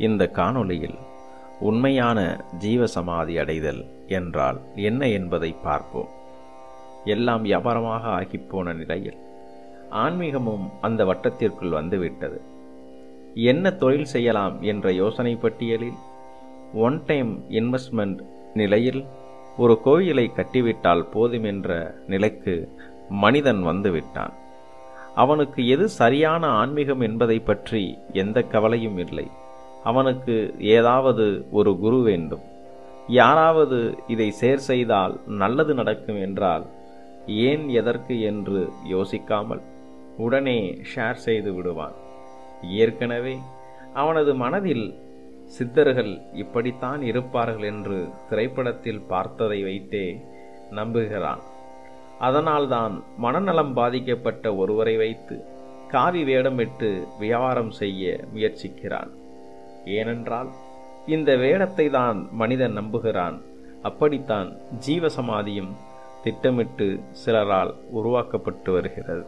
இந்த காணொளியில் உண்மையான ஜீவசமாதி அடைதல் என்றால் என்ன என்பதை பார்ப்போம் எல்லாம் வியாபாரமாக ஆகிப்போன நிலையில் ஆன்மீகமும் அந்த வட்டத்திற்குள் வந்துவிட்டது என்ன தொழில் செய்யலாம் என்ற யோசனை பட்டியலில் ஒன் டைம் இன்வெஸ்ட்மெண்ட் நிலையில் ஒரு கோயிலை கட்டிவிட்டால் போதும் என்ற நிலைக்கு மனிதன் வந்துவிட்டான் அவனுக்கு எது சரியான ஆன்மீகம் என்பதை பற்றி எந்த கவலையும் இல்லை அவனுக்கு ஏதாவது ஒரு குரு வேண்டும் யாராவது இதை சேர் செய்தால் நல்லது நடக்கும் என்றால் ஏன் எதற்கு என்று யோசிக்காமல் உடனே ஷேர் செய்து விடுவான் ஏற்கனவே அவனது மனதில் சித்தர்கள் இப்படித்தான் இருப்பார்கள் என்று திரைப்படத்தில் பார்த்ததை வைத்தே நம்புகிறான் அதனால்தான் மனநலம் பாதிக்கப்பட்ட ஒருவரை வைத்து காவி வேடமிட்டு வியாபாரம் செய்ய முயற்சிக்கிறான் ஏனென்றால் இந்த வேடத்தை தான் மனிதன் நம்புகிறான் அப்படித்தான் ஜீவசமாதியும் திட்டமிட்டு சிலரால் உருவாக்கப்பட்டு வருகிறது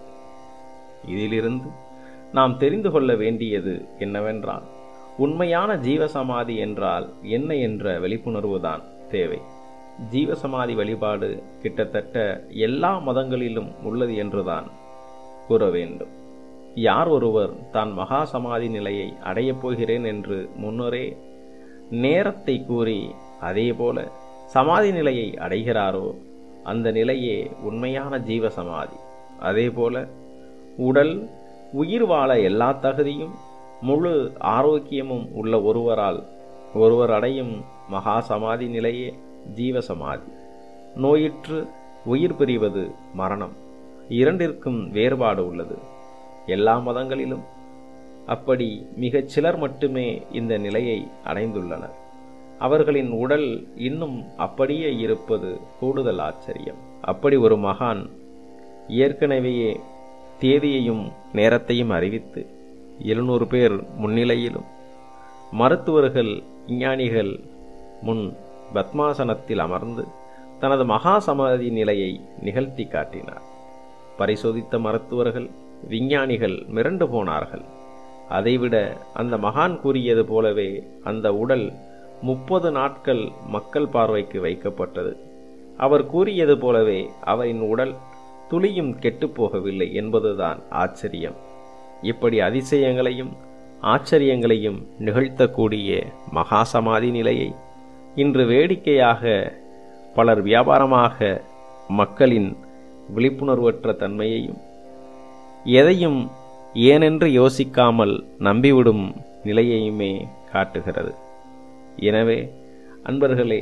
இதிலிருந்து நாம் தெரிந்து கொள்ள வேண்டியது என்னவென்றால் உண்மையான ஜீவசமாதி என்றால் என்ன என்ற விழிப்புணர்வுதான் தேவை ஜீவசமாதி வழிபாடு கிட்டத்தட்ட எல்லா மதங்களிலும் உள்ளது என்றுதான் கூற வேண்டும் யார் ஒருவர் தான் மகா சமாதி நிலையை அடையப் போகிறேன் என்று முன்னரே நேரத்தை கூறி அதேபோல சமாதி நிலையை அடைகிறாரோ அந்த நிலையே உண்மையான ஜீவசமாதி அதேபோல உடல் உயிர் வாழ எல்லா தகுதியும் முழு ஆரோக்கியமும் உள்ள ஒருவரால் ஒருவர் அடையும் மகா சமாதி நிலையே ஜீவசமாதி நோயிற்று உயிர் பிரிவது மரணம் இரண்டிற்கும் வேறுபாடு உள்ளது எல்லா மதங்களிலும் அப்படி மிகச் சிலர் மட்டுமே இந்த நிலையை அடைந்துள்ளனர் அவர்களின் உடல் இன்னும் அப்படியே இருப்பது கூடுதல் ஆச்சரியம் அப்படி ஒரு மகான் ஏற்கனவேயே தேதியையும் நேரத்தையும் அறிவித்து எழுநூறு பேர் முன்னிலையிலும் மருத்துவர்கள் விஞ்ஞானிகள் முன் பத்மாசனத்தில் அமர்ந்து தனது மகா சமாதி நிலையை நிகழ்த்தி காட்டினார் பரிசோதித்த மருத்துவர்கள் விஞ்ஞானிகள் மிரண்டு போனார்கள் அதைவிட அந்த மகான் கூறியது போலவே அந்த உடல் முப்பது நாட்கள் மக்கள் பார்வைக்கு வைக்கப்பட்டது அவர் கூறியது போலவே அவரின் உடல் துளியும் கெட்டுப்போகவில்லை என்பதுதான் ஆச்சரியம் இப்படி அதிசயங்களையும் ஆச்சரியங்களையும் நிகழ்த்தக்கூடிய மகா சமாதி நிலையை இன்று வேடிக்கையாக பலர் வியாபாரமாக மக்களின் விழிப்புணர்வற்ற தன்மையையும் எதையும் ஏனென்று யோசிக்காமல் நம்பிவிடும் நிலையையுமே காட்டுகிறது எனவே அன்பர்களே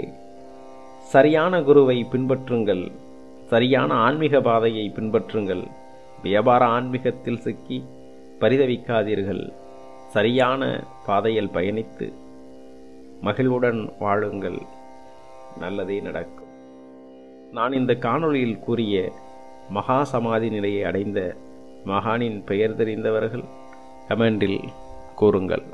சரியான குருவை பின்பற்றுங்கள் சரியான ஆன்மீக பாதையை பின்பற்றுங்கள் வியாபார ஆன்மீகத்தில் சிக்கி பரிதவிக்காதீர்கள் சரியான பாதையில் பயணித்து மகிழ்வுடன் வாழுங்கள் நல்லதே நடக்கும் நான் இந்த காணொளியில் கூறிய மகா சமாதி நிலையை அடைந்த மகானின் பெயர் தெரிந்தவர்கள் கமெண்டில் கூறுங்கள்